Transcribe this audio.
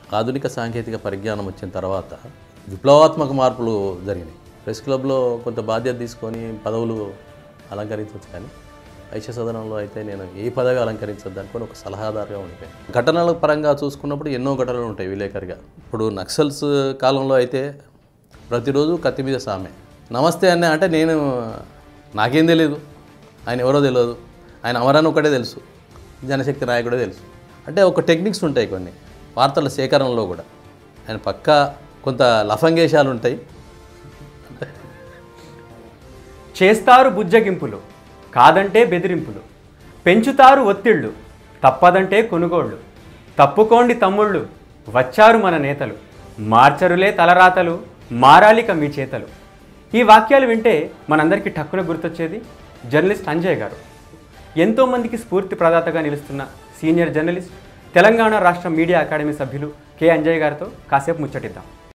ఆధునిక సాంకేతిక పరిజ్ఞానం వచ్చిన తర్వాత విప్లవాత్మక మార్పులు జరిగినాయి ప్రెస్ క్లబ్లో కొంత బాధ్యత తీసుకొని పదవులు అలంకరించవచ్చు కానీ వైశ్య సదనంలో అయితే నేను ఏ పదవి అలంకరించద్దు అనుకొని ఒక సలహాదారుగా ఉండిపోయాను ఘటనల పరంగా చూసుకున్నప్పుడు ఎన్నో ఘటనలు ఉంటాయి విలేకరిగా ఇప్పుడు నక్సల్స్ కాలంలో అయితే ప్రతిరోజు కత్తి మీద సామె నమస్తే అన్న అంటే నేను నాకేం తెలియదు ఆయన ఎవరో తెలియదు ఆయన అమరాన్ని ఒకటే తెలుసు జనశక్తి నాయకుడే తెలుసు అంటే ఒక టెక్నిక్స్ ఉంటాయి కొన్ని వార్తల సేకరణలో కూడా ఆయన పక్కా కొంత లఫంగేశాలు ఉంటాయి చేస్తారు బుజ్జగింపులు కాదంటే బెదిరింపులు పెంచుతారు ఒత్తిళ్ళు తప్పదంటే కొనుగోళ్ళు తప్పుకోండి తమ్ముళ్ళు వచ్చారు మన నేతలు మార్చరులే తలరాతలు మారాలిక మీ చేతలు ఈ వాక్యాలు వింటే మనందరికీ టక్కున గుర్తొచ్చేది జర్నలిస్ట్ అంజయ్ గారు ఎంతోమందికి స్ఫూర్తి ప్రదాతగా నిలుస్తున్న సీనియర్ జర్నలిస్ట్ తెలంగాణ రాష్ట్ర మీడియా అకాడమీ సభ్యులు కె అంజయ్ గారితో కాసేపు ముచ్చటిద్దాం